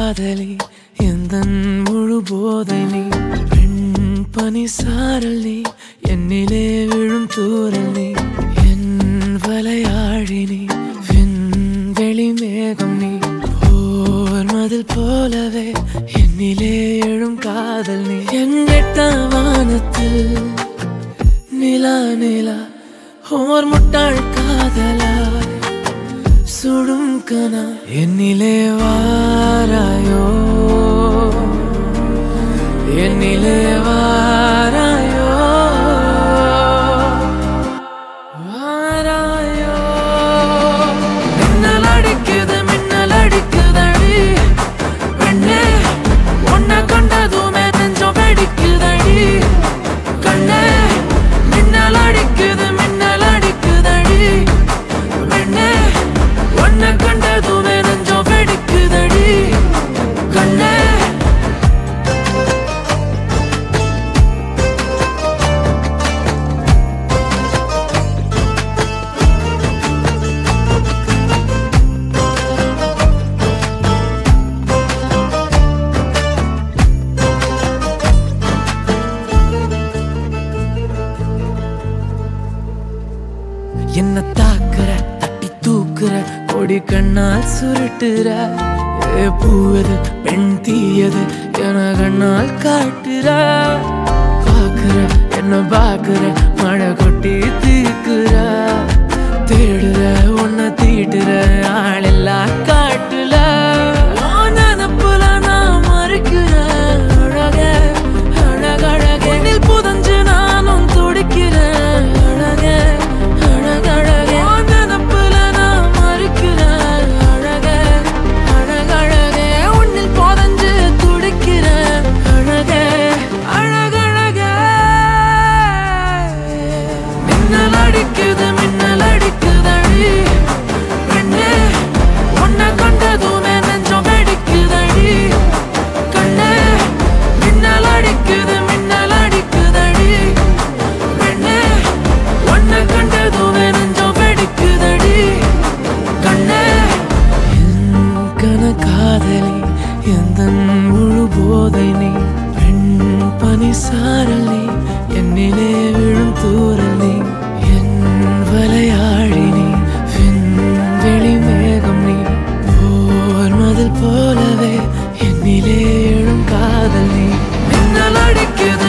காதலி எந்த முழு போதை நீ பெண் பனி சாரல் நீ என்னிலே விழும் தூரல் நீ என் வலையாழி நீ விண்வெளி மேகம் நீ போர் மதில் போலவே என்னிலே எழும் காதல் நீ என் எட்டாம் வானத்தில் நிலா நிலா ஓர் முட்டாள் காதலா சுடும் கனா என்னிலே வாராயோ என்னிலே வாராயோ வாராயோ மின்னல் அடிக்குது மின்னல் அடிக்குதடி பெண்ணே உன்னை கண்டதுமே நெஞ்சம் வெடிக்குதடி கண்ணே மின்னல் அடிக்குது மின்னல் அடிக்குதடி பெண்ணே உன்னை கண்டதுமே நெஞ்சம் வெடிக்குதடி கண்ணே என்ன தாக்குற தட்டி தூக்குற கொடி கண்ணால் சுருட்டுற ஏ பூவது பெண் தீயது என கண்ணால் காட்டுற பாக்குற என்ன பாக்குற மழை கொட்டி தீக்குற தேடுற உன்னை தீட்டுற ஆளெல்லாம் காட்டுல உன் நினப்புல நான் மறுக்கிறேன் அழகே அழகழகே உன்னில் புதஞ்சு நானும் துடிக்கிறேன் அழகே அழகழகே உன் நினப்புல நான் மறுக்கிறேன் அழகே அழகழகே உன்னில் புதஞ்சு துடிக்கிறேன் அழகே அழகழகே மின்னல் அடிக்குது மின்னல் அடிக்குதடி பெண்ணே உன்னை கண்டதுமே நெஞ்சம் வெடிக்குதடி கண்ணே மின்னல் அடிக்குது மின்னல் அடிக்குதடி பெண்ணே உன்னை கண்டதுமே நெஞ்சம் வெடிக்குதடி கண்ணே என் கனகாதலி எந்த முழு போதை நீ பெண் பனி சாரல் நீ என்னிலே விழும் தூரல் நீ என் வலையாழி நீ விண்வெளி மேகம் நீ போர் மதில் போலவே என்னிலே எழும் காதல் நீ மின்னல் அடிக்குது